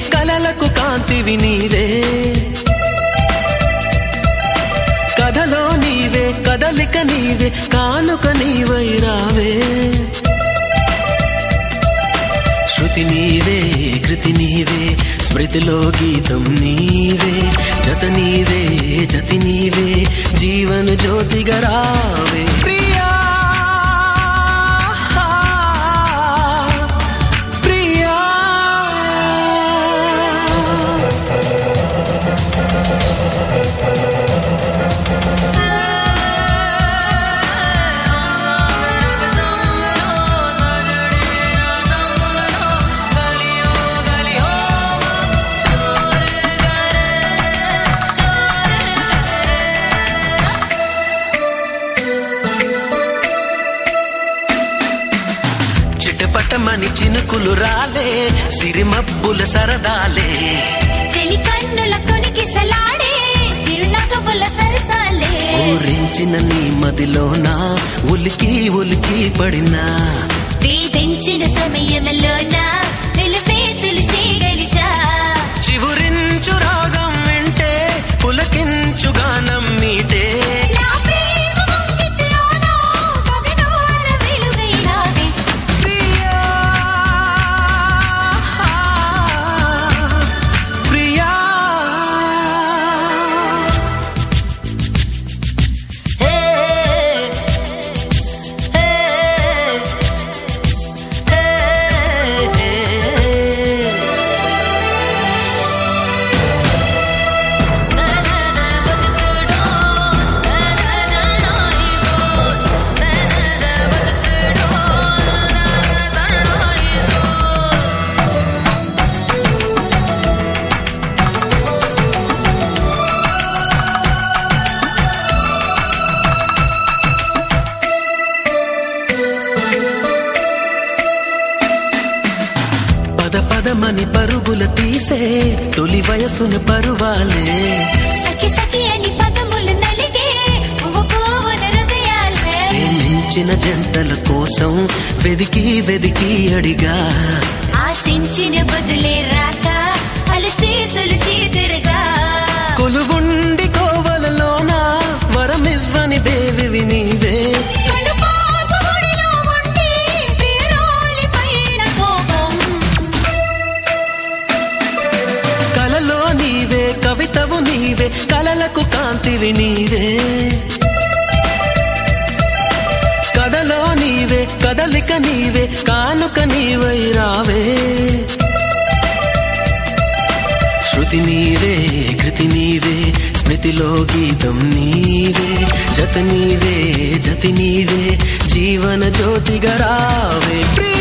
కలలకు కాంతివి నీవే కథలో నీవే కదలిక నీవే కానుక నీవై రావే శృతి నీవే కృతి నీవే స్మృతిలో గీతం నీవే జత నీవే జతి నీవే జీవన జ్యోతిగా రావే ప్రియా ప్రియా చిటపటమని చినుకులు రాలే సిరిమబ్బుల సరదాలే చెలి కన్నుల కొనికి సలాడే తిరునగవుల సరసాలే ఊరించిన నీ మదిలోన ఉలికి ఉలికి పడినా వేధించిన సమయంలోన నిలువే తులసి గెలిచా చివురించు రాగం వింటే పులకించు గానం మీటే నా ప్రేమ ముంగిట్లోన గగనాల వెలుగై రావే ప్రియా ప్రియా హే హే పద పదమని పరుగుల తీసే తొలి వయసుని పరువాలే సఖి సఖి అని పదములు నలిగే పువ్వు పువ్వున హృదయాలే ప్రేమించిన జంటల కోసం వెదికి వెదికి అడిగా ఆశించిన బదులే రాక అలసి సులసి తిరగా కొలువుండి కోవలలోన వరమివ్వని దేవివి నీవే కనుపాపు గుడిలో ఉండి ప్రియురాలి పైన కోపం కలలో నీవే కవితవు నీవే కలలకు కాంతివి నీవే కథలో నీవే కదలిక నీవే కానుక నీవై రావే శృతి నీవే కృతి నీవే స్మృతిలో గీతం నీవే జత నీవే జతి నీవే జీవన జ్యోతిగా రావే ప్రియ